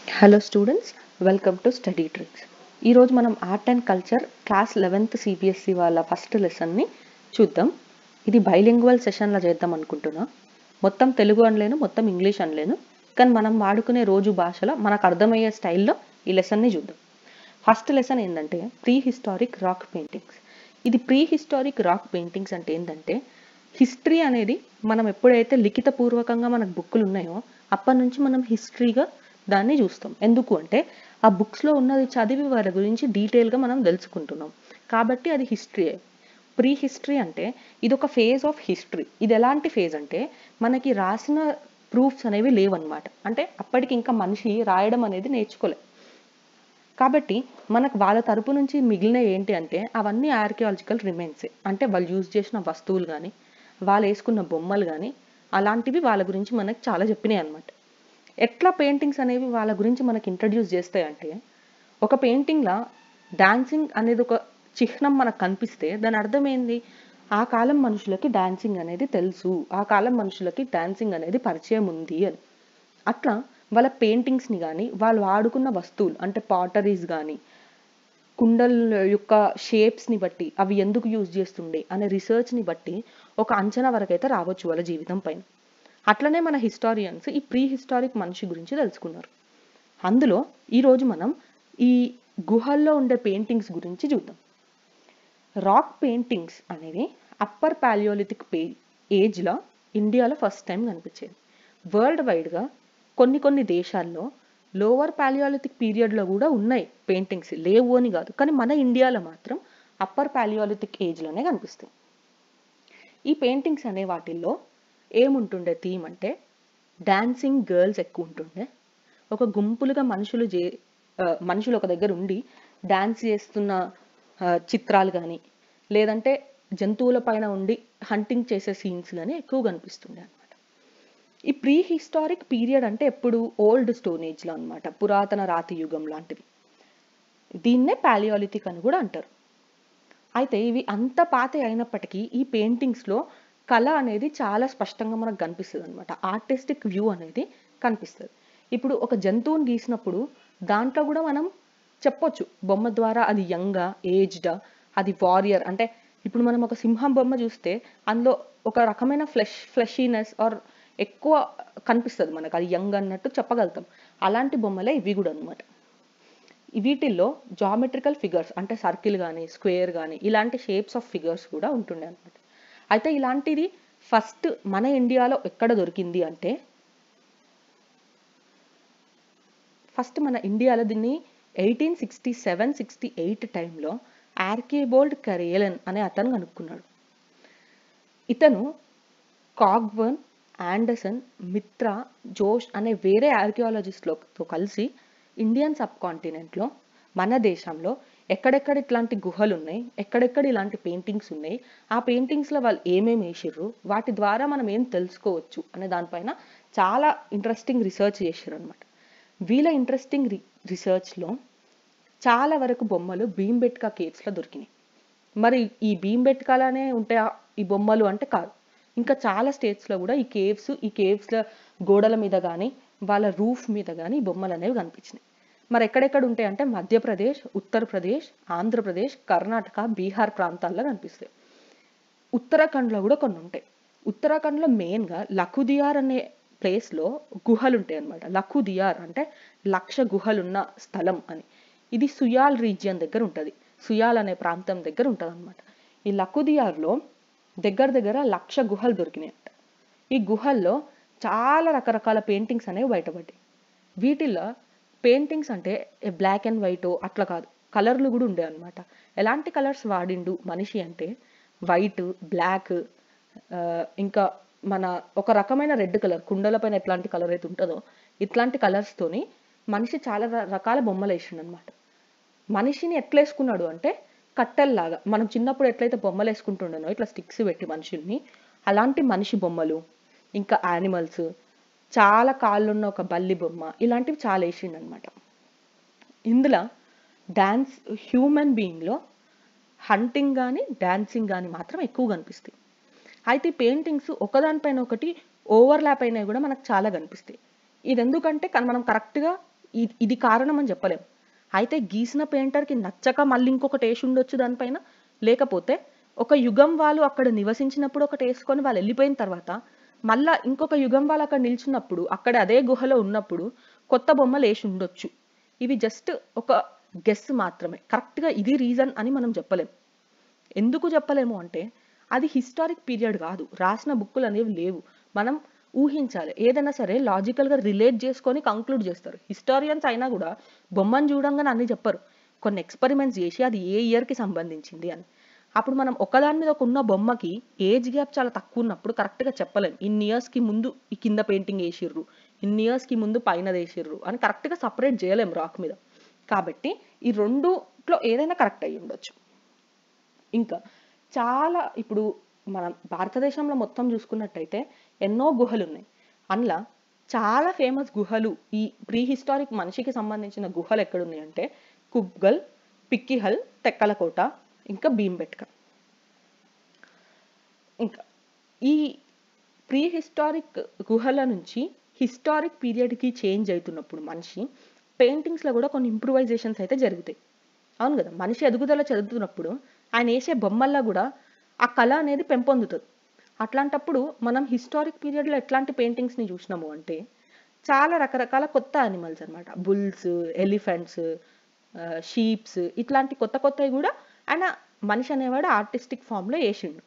hello students welcome to Study Tricks ఈరోజు మనం art and culture class eleventh CBSE వాళ్ళ first లెసన్ని చూద్దాం ఇది బైలింగ్వల్ సెషన్లో చేద్దాం అనుకుంటున్నా మొత్తం తెలుగు అనలేను మొత్తం ఇంగ్లీష్ అనలేను కానీ మనం వాడుకునే రోజు భాషలో మనకు అర్థమయ్యే స్టైల్లో ఈ లెసన్ని చూద్దాం ఫస్ట్ లెసన్ ఏంటంటే ప్రీ హిస్టారిక్ రాక్ పెయింటింగ్స్ ఇది ప్రీ హిస్టారిక్ రాక్ పెయింటింగ్స్ అంటే ఏంటంటే హిస్టరీ అనేది మనం ఎప్పుడైతే లిఖితపూర్వకంగా మనకు బుక్కులు ఉన్నాయో అప్పటి నుంచి మనం హిస్టరీగా దాన్ని చూస్తాం ఎందుకు అంటే ఆ బుక్స్లో ఉన్నది చదివి వారి గురించి డీటెయిల్గా మనం తెలుసుకుంటున్నాం కాబట్టి అది హిస్టరీ ప్రీ హిస్టరీ అంటే ఇది ఒక ఫేజ్ ఆఫ్ హిస్టరీ ఇది ఎలాంటి ఫేజ్ అంటే మనకి రాసిన ప్రూఫ్స్ అనేవి లేవన్నమాట అంటే అప్పటికి ఇంకా మనిషి రాయడం అనేది నేర్చుకోలే కాబట్టి మనకు వాళ్ళ తరపు నుంచి మిగిలిన ఏంటి అంటే అవన్నీ ఆర్కియాలజికల్ రిమైన్సే అంటే వాళ్ళు యూజ్ చేసిన వస్తువులు కానీ వాళ్ళు వేసుకున్న బొమ్మలు కానీ అలాంటివి వాళ్ళ గురించి మనకు చాలా చెప్పినాయి అనమాట ఎట్లా పెయింటింగ్స్ అనేవి వాళ్ళ గురించి మనకి ఇంట్రడ్యూస్ చేస్తాయంటే ఒక పెయింటింగ్లా డాన్సింగ్ అనేది ఒక చిహ్నం మనకు కనిపిస్తే దాని అర్థం ఏంది ఆ కాలం మనుషులకి డాన్సింగ్ అనేది తెలుసు ఆ కాలం మనుషులకి డాన్సింగ్ అనేది పరిచయం ఉంది అని అట్లా వాళ్ళ పెయింటింగ్స్ని కానీ వాళ్ళు వాడుకున్న వస్తువులు అంటే పాటరీస్ కానీ కుండల యొక్క షేప్స్ని బట్టి అవి ఎందుకు యూజ్ చేస్తుండే అనే రీసెర్చ్ని బట్టి ఒక అంచనా వరకు అయితే రావచ్చు వాళ్ళ జీవితం పైన అట్లనే మన హిస్టారియన్స్ ఈ ప్రీ హిస్టారిక్ మనిషి గురించి తెలుసుకున్నారు అందులో ఈరోజు మనం ఈ గుహల్లో ఉండే పెయింటింగ్స్ గురించి చూద్దాం రాక్ పెయింటింగ్స్ అనేవి అప్పర్ పాలియోలిథిక్ పే ఏజ్లో ఇండియాలో ఫస్ట్ టైం కనిపించేది వరల్డ్ వైడ్గా కొన్ని కొన్ని దేశాల్లో లోవర్ పాలియోలిథిక్ పీరియడ్లో కూడా ఉన్నాయి పెయింటింగ్స్ లేవు అని కాదు కానీ మన ఇండియాలో మాత్రం అప్పర్ పాలియోలిథిక్ ఏజ్లోనే కనిపిస్తాయి ఈ పెయింటింగ్స్ అనే వాటిల్లో ఏముంటుండే థీమ్ అంటే డాన్సింగ్ గర్ల్స్ ఎక్కువ ఉంటుండే ఒక గుంపులుగా మనుషులు చే మనుషులు ఒక దగ్గర ఉండి డాన్స్ చేస్తున్న చిత్రాలు కానీ లేదంటే జంతువుల పైన ఉండి హంటింగ్ చేసే సీన్స్ కానీ ఎక్కువ కనిపిస్తుండే అనమాట ఈ ప్రీ హిస్టారిక్ పీరియడ్ అంటే ఎప్పుడు ఓల్డ్ స్టోన్ ఏజ్లో అనమాట పురాతన రాతి యుగం లాంటిది దీన్నే పాలియాలిథిక్ అని కూడా అంటారు అయితే ఇవి అంత పాత అయినప్పటికీ ఈ పెయింటింగ్స్లో కళ అనేది చాలా స్పష్టంగా మనకు కనిపిస్తుంది అనమాట ఆర్టిస్టిక్ వ్యూ అనేది కనిపిస్తుంది ఇప్పుడు ఒక జంతువుని గీసినప్పుడు దాంట్లో కూడా మనం చెప్పొచ్చు బొమ్మ ద్వారా అది యంగా ఏజ్డా అది వారియర్ అంటే ఇప్పుడు మనం ఒక సింహం బొమ్మ చూస్తే అందులో ఒక రకమైన ఫ్లెష్ ఫ్లెషీనెస్ ఆర్ ఎక్కువ కనిపిస్తుంది మనకు అది యంగ్ అన్నట్టు చెప్పగలుగుతాం అలాంటి బొమ్మలే ఇవి కూడా అనమాట వీటిల్లో జామెట్రికల్ ఫిగర్స్ అంటే సర్కిల్ కానీ స్క్వేర్ కానీ ఇలాంటి షేప్స్ ఆఫ్ ఫిగర్స్ కూడా ఉంటుండే అనమాట అయితే ఇలాంటిది ఫస్ట్ మన ఇండియాలో ఎక్కడ దొరికింది అంటే ఫస్ట్ మన ఇండియాలో దీన్ని eighteen sixty seven sixty eight టైంలో ఆర్కేబోల్డ్ కరేలన్ అనే అతను కనుక్కున్నాడు ఇతను కాగ్వర్న్ ఆండర్సన్ మిత్రా జోష్ అనే వేరే ఆర్కియాలజిస్ట్లతో కలిసి ఇండియన్ సబ్ కాంటినెంట్లో మన దేశంలో ఎక్కడెక్కడ ఇట్లాంటి గుహలు ఉన్నాయి ఎక్కడెక్కడ ఇలాంటి పెయింటింగ్స్ ఉన్నాయి ఆ పెయింటింగ్స్లో వాళ్ళు ఏమేమి వేసిర్రు వాటి ద్వారా మనం ఏం తెలుసుకోవచ్చు అనే దానిపైన చాలా ఇంట్రెస్టింగ్ రీసెర్చ్ చేసారు అనమాట వీళ్ళ ఇంట్రెస్టింగ్ రి రీసెర్చ్లో చాలా వరకు బొమ్మలు భీంబెట్కా కేవ్స్లో దొరికినాయి మరి ఈ భీంబెట్కాలనే ఉంటాయి ఈ బొమ్మలు అంటే కాదు ఇంకా చాలా స్టేట్స్లో కూడా ఈ కేవ్స్ ఈ కేవ్స్ల గోడల మీద కానీ వాళ్ళ రూఫ్ మీద కానీ ఈ బొమ్మలు అనేవి కనిపించినాయి మరి ఎక్కడెక్కడ ఉంటాయి అంటే మధ్యప్రదేశ్ ఉత్తరప్రదేశ్ ఆంధ్రప్రదేశ్ కర్ణాటక బీహార్ ప్రాంతాల్లో కనిపిస్తాయి ఉత్తరాఖండ్లో కూడా కొన్ని ఉంటాయి ఉత్తరాఖండ్లో మెయిన్గా లఖుదియార్ అనే ప్లేస్లో గుహలు ఉంటాయి అనమాట లఖుదియార్ అంటే లక్ష గుహలున్న స్థలం అని ఇది సుయాల్ రీజియన్ దగ్గర ఉంటుంది సుయాల్ అనే ప్రాంతం దగ్గర ఉంటుంది అనమాట ఈ లఖుదియార్లో దగ్గర దగ్గర లక్ష గుహలు దొరికినాయి అంట ఈ గుహల్లో చాలా రకరకాల పెయింటింగ్స్ అనేవి బయటపడ్డాయి వీటిల్లో పెయింటింగ్స్ అంటే బ్లాక్ అండ్ వైట్ అట్లా కాదు కలర్లు కూడా ఉండే అనమాట ఎలాంటి కలర్స్ వాడిండు మనిషి అంటే వైట్ బ్లాక్ ఇంకా మన ఒక రకమైన రెడ్ కలర్ కుండల పైన ఎట్లాంటి కలర్ అయితే ఉంటుందో ఇట్లాంటి కలర్స్తోని మనిషి చాలా రకాల బొమ్మలు వేసిండు అనమాట మనిషిని ఎట్లా వేసుకున్నాడు అంటే కట్టెల్లాగా మనం చిన్నప్పుడు ఎట్లయితే బొమ్మలు వేసుకుంటుండేనో ఇట్లా స్టిక్స్ పెట్టి మనుషుల్ని అలాంటి మనిషి బొమ్మలు ఇంకా యానిమల్స్ చాలా కాళ్ళున్న ఒక బల్లి బొమ్మ ఇలాంటివి చాలా వేసిండు అనమాట ఇందులో డాన్స్ హ్యూమన్ బీయింగ్లో హంటింగ్ కానీ డాన్సింగ్ కానీ మాత్రం ఎక్కువ కనిపిస్తాయి అయితే ఈ పెయింటింగ్స్ ఒకదానిపైన ఒకటి ఓవర్లాప్ అయినవి కూడా మనకు చాలా కనిపిస్తాయి ఇది ఎందుకంటే మనం కరెక్ట్గా ఇది ఇది కారణం అని చెప్పలేం అయితే గీసిన పెయింటర్కి నచ్చక మళ్ళీ ఇంకొకటి వేసి ఉండొచ్చు దానిపైన లేకపోతే ఒక యుగం వాళ్ళు అక్కడ నివసించినప్పుడు ఒకటి వేసుకొని వాళ్ళు వెళ్ళిపోయిన తర్వాత మళ్ళా ఇంకొక యుగం వాళ్ళు అక్కడ నిల్చున్నప్పుడు అక్కడ అదే గుహలో ఉన్నప్పుడు కొత్త బొమ్మలు వేసి ఉండొచ్చు ఇవి జస్ట్ ఒక గెస్ మాత్రమే కరెక్ట్గా ఇది రీజన్ అని మనం చెప్పలేం ఎందుకు చెప్పలేము అంటే అది హిస్టారిక్ పీరియడ్ కాదు రాసిన బుక్కులు అనేవి లేవు మనం ఊహించాలి ఏదైనా సరే లాజికల్గా రిలేట్ చేసుకొని కంక్లూడ్ చేస్తారు హిస్టారియన్స్ అయినా కూడా బొమ్మను చూడంగానే అన్ని చెప్పరు కొన్ని ఎక్స్పెరిమెంట్స్ చేసి అది ఏ ఇయర్కి సంబంధించింది అని అప్పుడు మనం ఒకదాని మీద ఒక ఉన్న బొమ్మకి ఏజ్ గ్యాప్ చాలా తక్కువ ఉన్నప్పుడు కరెక్ట్గా చెప్పలేం ఇన్ని ఇయర్స్కి ముందు ఈ కింద పెయింటింగ్ వేసిర్రు ఇన్ని ఇయర్స్కి ముందు పైన వేసిర్రు అని కరెక్ట్గా సపరేట్ చేయలేం రాక్ మీద కాబట్టి ఈ రెండులో ఏదైనా కరెక్ట్ అయ్యి ఉండొచ్చు ఇంకా చాలా ఇప్పుడు మనం భారతదేశంలో మొత్తం చూసుకున్నట్టయితే ఎన్నో గుహలు ఉన్నాయి అందులో చాలా ఫేమస్ గుహలు ఈ ప్రీ హిస్టారిక్ మనిషికి సంబంధించిన గుహలు ఎక్కడున్నాయంటే కుబ్గల్ పిక్కిహల్ తెక్కలకోట ఇంకా భీంబెట్క ఇంకా ఈ ప్రీ హిస్టారిక్ గుహల నుంచి హిస్టారిక్ పీరియడ్కి చేంజ్ అవుతున్నప్పుడు మనిషి పెయింటింగ్స్లో కూడా కొన్ని ఇంప్రూవైజేషన్స్ అయితే జరుగుతాయి అవును కదా మనిషి ఎదుగుదల చదువుతున్నప్పుడు ఆయన వేసే బొమ్మల్లో కూడా ఆ కళ అనేది పెంపొందుతుంది అట్లాంటప్పుడు మనం హిస్టారిక్ పీరియడ్లో ఎట్లాంటి పెయింటింగ్స్ని చూసినాము అంటే చాలా రకరకాల కొత్త యానిమల్స్ అనమాట బుల్స్ ఎలిఫెంట్స్ షీప్స్ ఇట్లాంటి కొత్త కొత్తవి కూడా ఆయన మనిషి అనేవాడు ఆర్టిస్టిక్ ఫామ్లో వేసిండు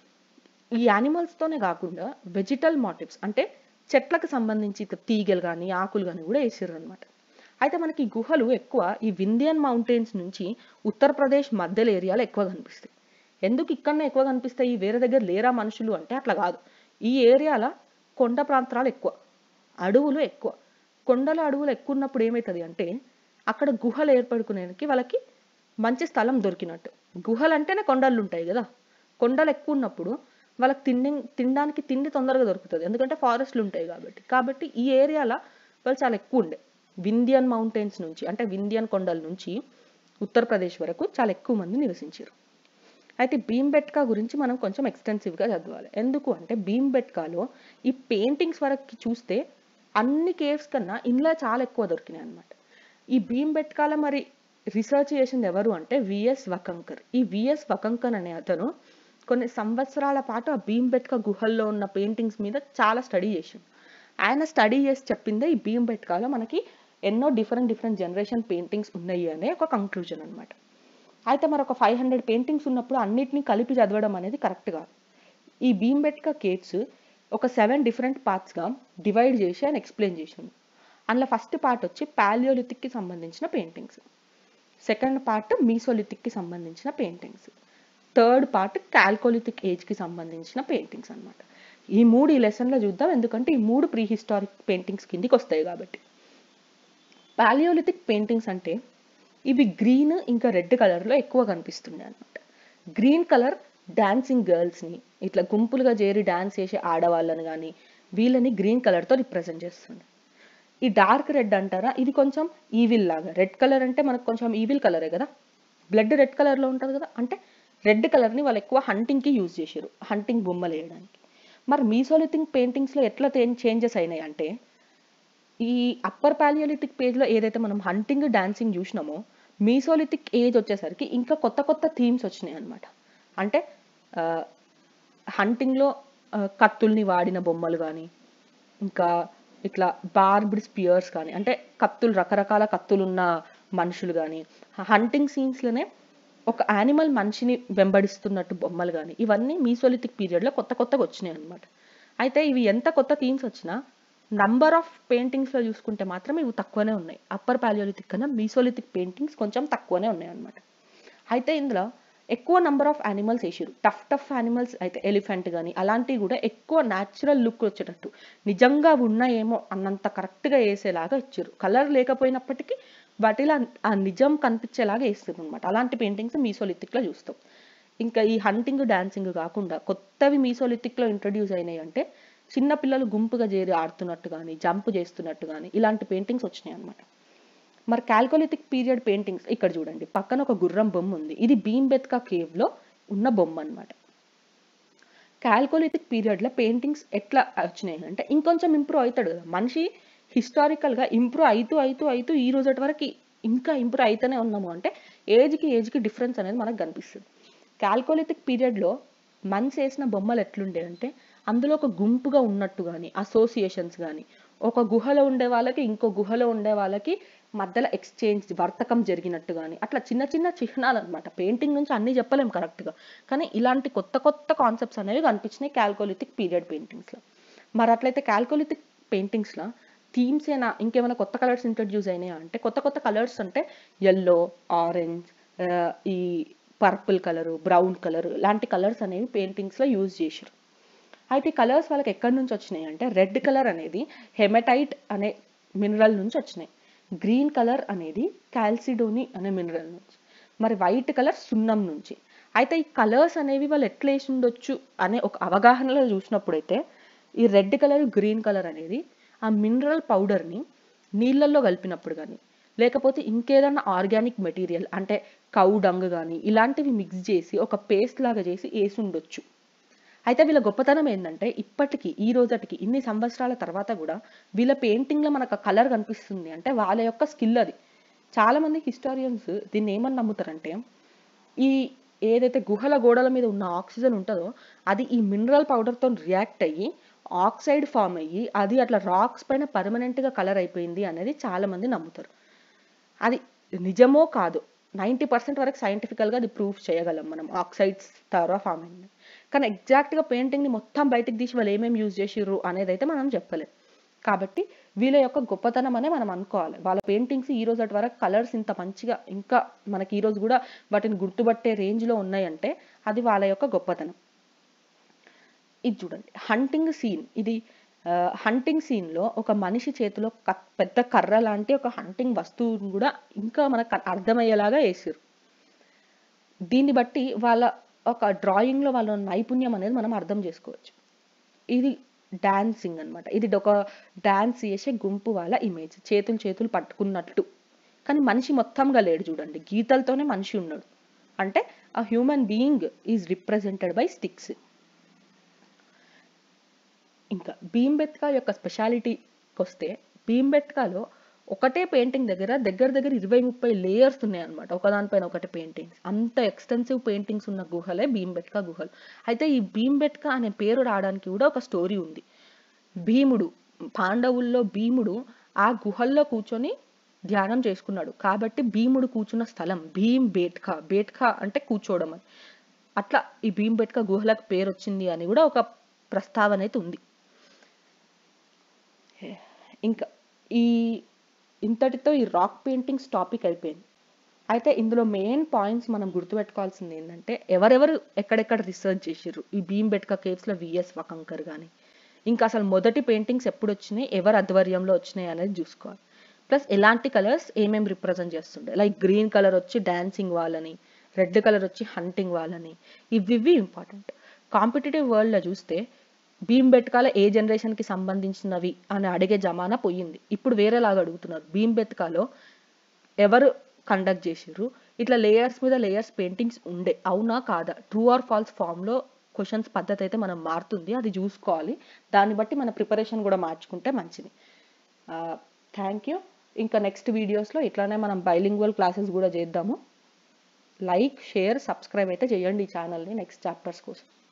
ఈ యానిమల్స్తోనే కాకుండా వెజిటల్ మోటివ్స్ అంటే చెట్లకు సంబంధించి తీగలు కానీ ఆకులు కానీ కూడా వేసారు అనమాట అయితే మనకి ఈ గుహలు ఎక్కువ ఈ వింధ్యన్ మౌంటైన్స్ నుంచి ఉత్తరప్రదేశ్ మధ్యలో ఏరియాలో ఎక్కువ కనిపిస్తాయి ఎందుకు ఇక్కడనే ఎక్కువ కనిపిస్తాయి వేరే దగ్గర లేరా మనుషులు అంటే అట్లా కాదు ఈ ఏరియాలో కొండ ప్రాంతాలు ఎక్కువ అడవులు ఎక్కువ కొండల అడవులు ఎక్కువ ఉన్నప్పుడు ఏమవుతుంది అంటే అక్కడ గుహలు ఏర్పడుకునేకి వాళ్ళకి మంచి స్థలం దొరికినట్టు గుహలు అంటేనే కొండలు ఉంటాయి కదా కొండలు ఎక్కువ ఉన్నప్పుడు వాళ్ళకి తిండి తినడానికి తిండి తొందరగా దొరుకుతుంది ఎందుకంటే ఫారెస్ట్లు ఉంటాయి కాబట్టి కాబట్టి ఈ ఏరియాలో వాళ్ళు చాలా ఎక్కువ ఉండే వింధ్యన్ మౌంటైన్స్ నుంచి అంటే వింధ్యన్ కొండల నుంచి ఉత్తరప్రదేశ్ వరకు చాలా ఎక్కువ మంది నివసించారు అయితే భీంబెట్కా గురించి మనం కొంచెం ఎక్స్టెన్సివ్గా చదవాలి ఎందుకు అంటే భీంబెట్కాలో ఈ పెయింటింగ్స్ వరకు చూస్తే అన్ని కేవ్స్ కన్నా ఇందులో చాలా ఎక్కువ దొరికినాయి అనమాట ఈ భీంబెట్కాల మరి రీసెర్చ్ చేసింది ఎవరు అంటే విఎస్ వకంకర్ ఈ విఎస్ వకంకర్ అనే అతను కొన్ని సంవత్సరాల పాటు ఆ భీంబెట్కా గుహల్లో ఉన్న పెయింటింగ్స్ మీద చాలా స్టడీ చేసిండు ఆయన స్టడీ చేసి చెప్పిందే ఈ భీంబెట్కాలో మనకి ఎన్నో డిఫరెంట్ డిఫరెంట్ జనరేషన్ పెయింటింగ్స్ ఉన్నాయి అనే ఒక కంక్లూజన్ అనమాట అయితే మరి ఒక ఫైవ్ హండ్రెడ్ పెయింటింగ్స్ ఉన్నప్పుడు అన్నిటినీ కలిపి చదవడం అనేది కరెక్ట్ కాదు ఈ భీంబెట్కా కేవ్స్ ఒక సెవెన్ డిఫరెంట్ పార్ట్స్గా డివైడ్ చేసి ఆయన ఎక్స్ప్లెయిన్ చేసిండు అందులో ఫస్ట్ పార్ట్ వచ్చి పాలియోలిథిక్కి సంబంధించిన పెయింటింగ్స్ సెకండ్ పార్ట్ మీసోలిథిక్కి సంబంధించిన పెయింటింగ్స్ థర్డ్ పార్ట్ క్యాల్కోలిథిక్ ఏజ్కి సంబంధించిన పెయింటింగ్స్ అనమాట ఈ మూడు ఈ లెసన్లో చూద్దాం ఎందుకంటే ఈ మూడు ప్రీ హిస్టారిక్ పెయింటింగ్స్ కిందికి వస్తాయి కాబట్టి పాలియోలిథిక్ పెయింటింగ్స్ అంటే ఇవి గ్రీన్ ఇంకా రెడ్ కలర్లో ఎక్కువ కనిపిస్తున్నాయి అనమాట గ్రీన్ కలర్ డాన్సింగ్ గర్ల్స్ని ఇట్లా గుంపులుగా చేరి డాన్స్ చేసే ఆడవాళ్ళని కానీ వీళ్ళని గ్రీన్ కలర్తో రిప్రజెంట్ చేస్తుంది ఈ డార్క్ రెడ్ అంటారా ఇది కొంచెం ఈవిల్ లాగా రెడ్ కలర్ అంటే మనకు కొంచెం ఈవిల్ కలరే కదా బ్లడ్ రెడ్ కలర్లో ఉంటుంది కదా అంటే రెడ్ కలర్ని వాళ్ళు ఎక్కువ హంటింగ్కి యూజ్ చేశారు హంటింగ్ బొమ్మలు వేయడానికి మరి మీసోలిథిక్ పెయింటింగ్స్లో ఎట్లా చేంజెస్ అయినాయి అంటే ఈ అప్పర్ పాలియోలిథిక్ పేజ్లో ఏదైతే మనం హంటింగ్ డాన్సింగ్ చూసినామో మీసోలిథిక్ ఏజ్ వచ్చేసరికి ఇంకా కొత్త కొత్త థీమ్స్ వచ్చినాయి అనమాట అంటే హంటింగ్లో కత్తుల్ని వాడిన బొమ్మలు కానీ ఇంకా ఇట్లా బార్బ్డ్ స్పియర్స్ కానీ అంటే కత్తులు రకరకాల కత్తులున్న మనుషులు కానీ హంటింగ్ సీన్స్లోనే ఒక యానిమల్ మనిషిని వెంబడిస్తున్నట్టు బొమ్మలు కానీ ఇవన్నీ మీసోలిథిక్ పీరియడ్లో కొత్త కొత్తగా వచ్చినాయి అనమాట అయితే ఇవి ఎంత కొత్త థీమ్స్ వచ్చినా నంబర్ ఆఫ్ పెయింటింగ్స్లో చూసుకుంటే మాత్రం ఇవి తక్కువనే ఉన్నాయి అప్పర్ పాలియోలిథిక్ కన్నా మీసోలిథిక్ పెయింటింగ్స్ కొంచెం తక్కువనే ఉన్నాయి అనమాట అయితే ఇందులో ఎక్కువ నంబర్ ఆఫ్ యానిమల్స్ వేసారు టఫ్ టఫ్ యానిమల్స్ అయితే ఎలిఫెంట్ కానీ అలాంటివి కూడా ఎక్కువ న్యాచురల్ లుక్ వచ్చేటట్టు నిజంగా ఉన్నాయేమో అన్నంత కరెక్ట్గా వేసేలాగా ఇచ్చారు కలర్ లేకపోయినప్పటికీ వాటిలో ఆ నిజం కనిపించేలాగా వేస్తారు అనమాట అలాంటి పెయింటింగ్స్ మీసోలిథిక్లో చూస్తాం ఇంకా ఈ హంటింగ్ డాన్సింగ్ కాకుండా కొత్తవి మీసోలిథిక్లో ఇంట్రడ్యూస్ అయినాయి అంటే చిన్న పిల్లలు గుంపుగా చేరి ఆడుతున్నట్టు కానీ జంప్ చేస్తున్నట్టు కానీ ఇలాంటి పెయింటింగ్స్ వచ్చినాయి అనమాట మరి క్యాల్కోలిథిక్ పీరియడ్ పెయింటింగ్స్ ఇక్కడ చూడండి పక్కన ఒక గుర్రం బొమ్మ ఉంది ఇది భీంబెత్కా కేవ్లో ఉన్న బొమ్మ అనమాట క్యాల్కోలిథిక్ పీరియడ్లో పెయింటింగ్స్ ఎట్లా వచ్చినాయి అంటే ఇంకొంచెం ఇంప్రూవ్ అవుతాడు కదా మనిషి హిస్టారికల్గా ఇంప్రూవ్ అవుతూ అవుతూ అవుతూ ఈ రోజటి వరకు ఇంకా ఇంప్రూవ్ అవుతూనే ఉన్నాము అంటే ఏజ్కి ఏజ్కి డిఫరెన్స్ అనేది మనకు కనిపిస్తుంది క్యాల్కోలిథిక్ పీరియడ్లో మన్స్ వేసిన బొమ్మలు ఎట్లుండే అంటే అందులో ఒక గుంపుగా ఉన్నట్టు కానీ అసోసియేషన్స్ కానీ ఒక గుహలో ఉండే వాళ్ళకి ఇంకో గుహలో ఉండే వాళ్ళకి మధ్యలో ఎక్స్చేంజ్ వర్తకం జరిగినట్టు కానీ అట్లా చిన్న చిన్న చిహ్నాలు అనమాట పెయింటింగ్ నుంచి అన్నీ చెప్పలేం కరెక్ట్గా కానీ ఇలాంటి కొత్త కొత్త కాన్సెప్ట్స్ అనేవి కనిపించినాయి క్యాల్కోలిథిక్ పీరియడ్ పెయింటింగ్స్లో మరి అట్లయితే క్యాల్కోలిథిక్ పెయింటింగ్స్లో థీమ్స్ ఏనా ఇంకేమైనా కొత్త కలర్స్ ఇంట్రడ్యూస్ అయినాయా అంటే కొత్త కొత్త కలర్స్ అంటే ఎల్లో ఆరెంజ్ ఈ పర్పుల్ కలరు బ్రౌన్ కలర్ లాంటి కలర్స్ అనేవి పెయింటింగ్స్లో యూజ్ చేశారు అయితే ఈ కలర్స్ వాళ్ళకి ఎక్కడి నుంచి వచ్చినాయి అంటే రెడ్ కలర్ అనేది హెమటైట్ అనే మినరల్ నుంచి వచ్చినాయి గ్రీన్ కలర్ అనేది కాల్సిడోని అనే మినరల్ నుంచి మరి వైట్ కలర్ సున్నం నుంచి అయితే ఈ కలర్స్ అనేవి వాళ్ళు ఎట్లా వేసి ఉండొచ్చు అనే ఒక అవగాహనలో చూసినప్పుడైతే ఈ రెడ్ కలర్ గ్రీన్ కలర్ అనేది ఆ మినరల్ పౌడర్ని నీళ్ళల్లో కలిపినప్పుడు కానీ లేకపోతే ఇంకేదన్నా ఆర్గానిక్ మెటీరియల్ అంటే కౌ డంగ్ కానీ ఇలాంటివి మిక్స్ చేసి ఒక పేస్ట్ లాగా చేసి వేసి ఉండొచ్చు అయితే వీళ్ళ గొప్పతనం ఏంటంటే ఇప్పటికీ ఈ రోజటికి ఇన్ని సంవత్సరాల తర్వాత కూడా వీళ్ళ పెయింటింగ్లో మనకు కలర్ కనిపిస్తుంది అంటే వాళ్ళ యొక్క స్కిల్ అది చాలామంది హిస్టారియన్స్ దీన్ని ఏమని నమ్ముతారంటే ఈ ఏదైతే గుహల గోడల మీద ఉన్న ఆక్సిజన్ ఉంటుందో అది ఈ మినరల్ పౌడర్తో రియాక్ట్ అయ్యి ఆక్సైడ్ ఫామ్ అయ్యి అది అట్లా రాక్స్ పైన పర్మనెంట్గా కలర్ అయిపోయింది అనేది చాలామంది నమ్ముతారు అది నిజమో కాదు నైంటీ పర్సెంట్ వరకు సైంటిఫికల్గా అది ప్రూఫ్ చేయగలం మనం ఆక్సైడ్స్ ద్వారా ఫామ్ అయింది కానీ ఎగ్జాక్ట్గా పెయింటింగ్ని మొత్తం బయటకు తీసి వాళ్ళు ఏమేమి యూజ్ చేసిర్రు అనేది అయితే మనం చెప్పలేం కాబట్టి వీళ్ళ యొక్క గొప్పతనం అనే మనం అనుకోవాలి వాళ్ళ పెయింటింగ్స్ ఈ రోజు వరకు కలర్స్ ఇంత మంచిగా ఇంకా మనకి ఈ రోజు కూడా వాటిని గుర్తుపట్టే రేంజ్లో ఉన్నాయంటే అది వాళ్ళ యొక్క గొప్పతనం ఇది చూడండి హంటింగ్ సీన్ ఇది హంటింగ్ సీన్లో ఒక మనిషి చేతిలో పెద్ద కర్ర లాంటి ఒక హంటింగ్ వస్తువుని కూడా ఇంకా మనకు అర్థమయ్యేలాగా వేసారు దీన్ని బట్టి వాళ్ళ ఒక డ్రాయింగ్లో వాళ్ళ నైపుణ్యం అనేది మనం అర్థం చేసుకోవచ్చు ఇది డాన్సింగ్ అనమాట ఇది ఒక డాన్స్ చేసే గుంపు వాళ్ళ ఇమేజ్ చేతులు చేతులు పట్టుకున్నట్టు కానీ మనిషి మొత్తంగా లేడు చూడండి గీతలతోనే మనిషి ఉన్నాడు అంటే ఆ human being is represented by sticks ఇంకా భీంబెత్కా యొక్క స్పెషాలిటీకి వస్తే భీంబెత్కాలో ఒకటే పెయింటింగ్ దగ్గర దగ్గర దగ్గర ఇరవై ముప్పై లేయర్స్ ఉన్నాయన్నమాట ఒకదానిపైన ఒకటి పెయింటింగ్స్ అంత ఎక్స్టెన్సివ్ పెయింటింగ్స్ ఉన్న గుహలే భీంబెట్కా గుహలు అయితే ఈ భీంబెట్కా అనే పేరు రావడానికి కూడా ఒక స్టోరీ ఉంది భీముడు పాండవుల్లో భీముడు ఆ గుహల్లో కూర్చొని ధ్యానం చేసుకున్నాడు కాబట్టి భీముడు కూర్చున్న స్థలం భీమ్ బేట్కా బేట్కా అంటే కూర్చోవడం అని అట్లా ఈ భీంబెట్కా గుహలకు పేరు వచ్చింది అని కూడా ఒక ప్రస్తావన అయితే ఉంది ఇంకా ఈ ఇంతటితో ఈ రాక్ పెయింటింగ్స్ టాపిక్ అయిపోయింది అయితే ఇందులో మెయిన్ పాయింట్స్ మనం గుర్తుపెట్టుకోవాల్సింది ఏంటంటే ఎవరెవరు ఎక్కడెక్కడ రీసెర్చ్ చేసిర్రు ఈ భీంబెట్కా కేవ్స్లో విఎస్ వకంకర్ కానీ ఇంకా అసలు మొదటి పెయింటింగ్స్ ఎప్పుడు వచ్చినాయి ఎవరు ఆధ్వర్యంలో వచ్చినాయి అనేది చూసుకోవాలి ప్లస్ ఎలాంటి కలర్స్ ఏమేమి రిప్రజెంట్ చేస్తుండే లైక్ గ్రీన్ కలర్ వచ్చి డాన్సింగ్ వాళ్ళని రెడ్ కలర్ వచ్చి హంటింగ్ వాళ్ళని ఇవి ఇంపార్టెంట్ కాంపిటేటివ్ వరల్డ్లో చూస్తే భీమ్ బెట్కాల ఏ జనరేషన్కి సంబంధించినవి అని అడిగే జమానా పోయింది ఇప్పుడు వేరేలాగా అడుగుతున్నారు భీమ్ బెట్కాలో ఎవరు కండక్ట్ చేసిర్రు ఇట్లా లేయర్స్ మీద లేయర్స్ పెయింటింగ్స్ ఉండే అవునా కాదా ట్రూ ఆర్ ఫాల్స్ ఫామ్లో క్వశ్చన్స్ పద్ధతి అయితే మనం మారుతుంది అది చూసుకోవాలి దాన్ని బట్టి మన ప్రిపరేషన్ కూడా మార్చుకుంటే మంచిది థ్యాంక్ యూ ఇంకా నెక్స్ట్ వీడియోస్లో ఇట్లానే మనం బైలింగ్వల్ క్లాసెస్ కూడా చేద్దాము లైక్ షేర్ సబ్స్క్రైబ్ అయితే చేయండి ఈ ఛానల్ని నెక్స్ట్ చాప్టర్స్ కోసం